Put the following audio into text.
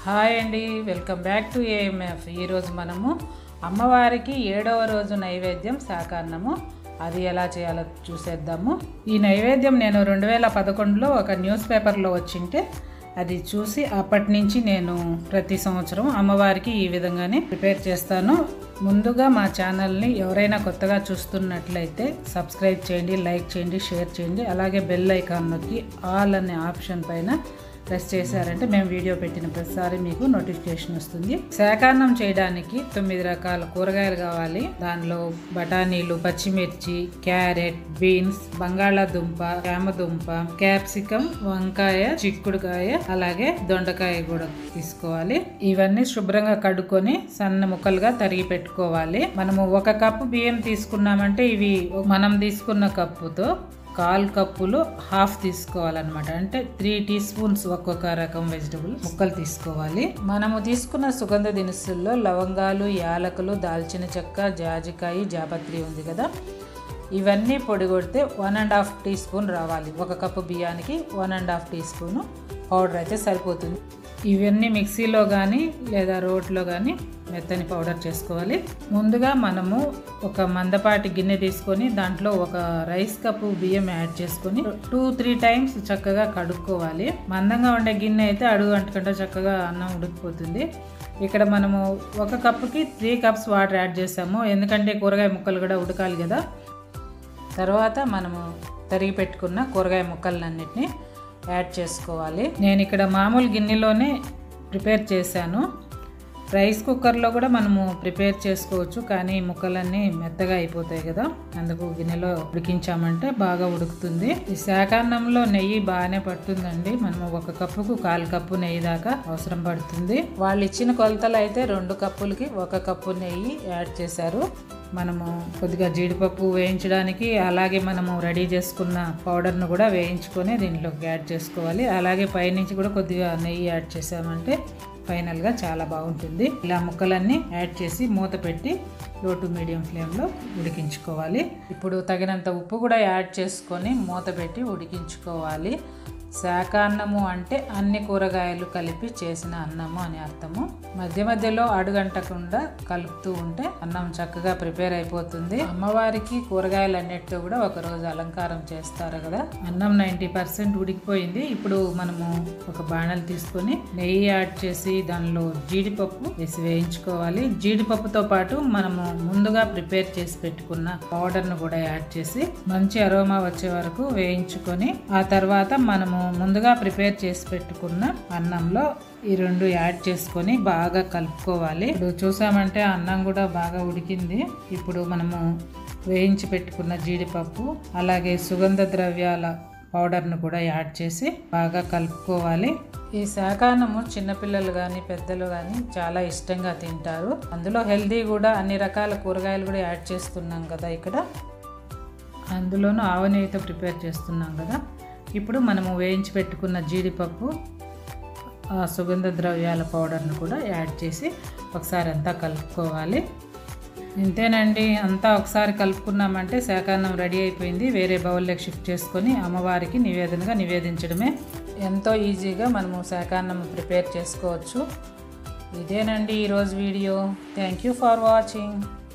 hi అండి welcome back to AMF ఈరోజు మనము అమ్మవారికి ఏడవ రోజు నైవేద్యం శాకాన్నము అది ఎలా చేయాలో చూసేద్దాము ఈ నైవేద్యం నేను రెండు వేల పదకొండులో ఒక న్యూస్ పేపర్లో వచ్చింటే అది చూసి అప్పటి నుంచి నేను ప్రతి సంవత్సరం అమ్మవారికి ఈ విధంగానే ప్రిపేర్ చేస్తాను ముందుగా మా ఛానల్ని ఎవరైనా కొత్తగా చూస్తున్నట్లయితే సబ్స్క్రైబ్ చేయండి లైక్ చేయండి షేర్ చేయండి అలాగే బెల్ ఐకాన్ నొక్కి ఆల్ అనే ఆప్షన్ పైన ప్రెస్ చేశారంటే మేము వీడియో పెట్టిన ప్రతిసారి మీకు నోటిఫికేషన్ వస్తుంది శాకాన్నం చేయడానికి తొమ్మిది రకాల కూరగాయలు కావాలి దానిలో బఠానీలు పచ్చిమిర్చి క్యారెట్ బీన్స్ బంగాళాదుంప చామదుంప క్యాప్సికం వంకాయ చిక్కుడుకాయ అలాగే దొండకాయ కూడా తీసుకోవాలి ఇవన్నీ శుభ్రంగా కడుక్కొని సన్న ముక్కలుగా తరిగి పెట్టుకోవాలి మనము ఒక కప్పు బియ్యం తీసుకున్నామంటే ఇవి మనం తీసుకున్న కప్పుతో కాల్ కప్పులు హాఫ్ తీసుకోవాలన్నమాట అంటే త్రీ టీ స్పూన్స్ ఒక్కొక్క రకం వెజిటబుల్ ముక్కలు తీసుకోవాలి మనము తీసుకున్న సుగంధ దినుసుల్లో లవంగాలు యాలకులు దాల్చిన చెక్క జాజికాయ జాపత్రి ఉంది కదా ఇవన్నీ పొడి కొడితే one and half teaspoon రావాలి ఒక కప్పు బియ్యానికి one and half teaspoon powder అయితే సరిపోతుంది ఇవన్నీ మిక్సీలో కానీ లేదా రోట్లో కానీ మెత్తని పౌడర్ చేసుకోవాలి ముందుగా మనము ఒక మందపాటి గిన్నె తీసుకొని దాంట్లో ఒక రైస్ కప్పు బియ్యం యాడ్ చేసుకొని టూ త్రీ టైమ్స్ చక్కగా కడుక్కోవాలి మందంగా ఉండే గిన్నె అయితే అడుగు అంటుకుంటే చక్కగా అన్నం ఉడికిపోతుంది ఇక్కడ మనము ఒక కప్పుకి త్రీ కప్స్ వాటర్ యాడ్ చేసాము ఎందుకంటే కూరగాయ ముక్కలు కూడా ఉడకాలి కదా తర్వాత మనము తరిగి పెట్టుకున్న కూరగాయ ముక్కలన్నిటిని యాడ్ చేసుకోవాలి నేను ఇక్కడ మామూలు గిన్నెలోనే ప్రిపేర్ చేశాను రైస్ కుక్కర్లో కూడా మనము ప్రిపేర్ చేసుకోవచ్చు కానీ ముక్కలన్నీ మెత్తగా అయిపోతాయి కదా అందుకు గిన్నెలో ఉడికించామంటే బాగా ఉడుకుతుంది ఈ శాకాన్నంలో నెయ్యి బాగానే పడుతుందండి మనము ఒక కప్పుకు కాలు కప్పు నెయ్యి దాకా అవసరం పడుతుంది వాళ్ళు ఇచ్చిన కొలతలు అయితే రెండు కప్పులకి ఒక కప్పు నెయ్యి యాడ్ చేశారు మనము కొద్దిగా జీడిపప్పు వేయించడానికి అలాగే మనము రెడీ చేసుకున్న పౌడర్ను కూడా వేయించుకొని దీంట్లోకి యాడ్ చేసుకోవాలి అలాగే పైనుంచి కూడా కొద్దిగా నెయ్యి యాడ్ చేసామంటే ఫైనల్గా చాలా బాగుంటుంది ఇలా ముక్కలన్నీ యాడ్ చేసి మూత పెట్టి లో టు మీడియం ఫ్లేమ్లో ఉడికించుకోవాలి ఇప్పుడు తగినంత ఉప్పు కూడా యాడ్ చేసుకొని మూత పెట్టి ఉడికించుకోవాలి శాకాన్నము అంటే అన్ని కూరగాయలు కలిపి చేసిన అన్నము అని అర్థము మధ్య మధ్యలో అడుగంటకుండా కలుపుతూ ఉంటే అన్నం చక్కగా ప్రిపేర్ అయిపోతుంది అమ్మవారికి కూరగాయలు అన్నిటితో కూడా ఒక రోజు అలంకారం చేస్తారు కదా అన్నం నైంటీ పర్సెంట్ ఉడికిపోయింది ఇప్పుడు మనము ఒక బాణలు తీసుకొని నెయ్యి యాడ్ చేసి దానిలో జీడిపప్పు వేసి వేయించుకోవాలి జీడిపప్పుతో పాటు మనము ముందుగా ప్రిపేర్ చేసి పెట్టుకున్న పౌడర్ను కూడా యాడ్ చేసి మంచి అరోమా వచ్చే వరకు వేయించుకొని ఆ తర్వాత మనము ముందుగా ప్రిపేర్ చేసి పెట్టుకున్న అన్నంలో ఈ రెండు యాడ్ చేసుకొని బాగా కలుపుకోవాలి ఇప్పుడు చూసామంటే అన్నం కూడా బాగా ఉడికింది ఇప్పుడు మనము వేయించి పెట్టుకున్న జీడిపప్పు అలాగే సుగంధ ద్రవ్యాల పౌడర్ను కూడా యాడ్ చేసి బాగా కలుపుకోవాలి ఈ శాకాన్నము చిన్నపిల్లలు కానీ పెద్దలు కానీ చాలా ఇష్టంగా తింటారు అందులో హెల్దీ కూడా అన్ని రకాల కూరగాయలు కూడా యాడ్ చేస్తున్నాం కదా ఇక్కడ అందులోనూ ఆవ నెయ్యితో ప్రిపేర్ చేస్తున్నాం కదా ఇప్పుడు మనము వేయించి పెట్టుకున్న జీడిపప్పు ఆ సుగంధ ద్రవ్యాల పౌడర్ను కూడా యాడ్ చేసి ఒకసారి అంతా కలుపుకోవాలి ఇంతేనండి అంతా ఒకసారి కలుపుకున్నామంటే శాకాన్నం రెడీ అయిపోయింది వేరే బౌల్లోకి షిఫ్ట్ చేసుకొని అమ్మవారికి నివేదనగా నివేదించడమే ఎంతో ఈజీగా మనము శాకాన్నం ప్రిపేర్ చేసుకోవచ్చు ఇదేనండి ఈరోజు video thank you for watching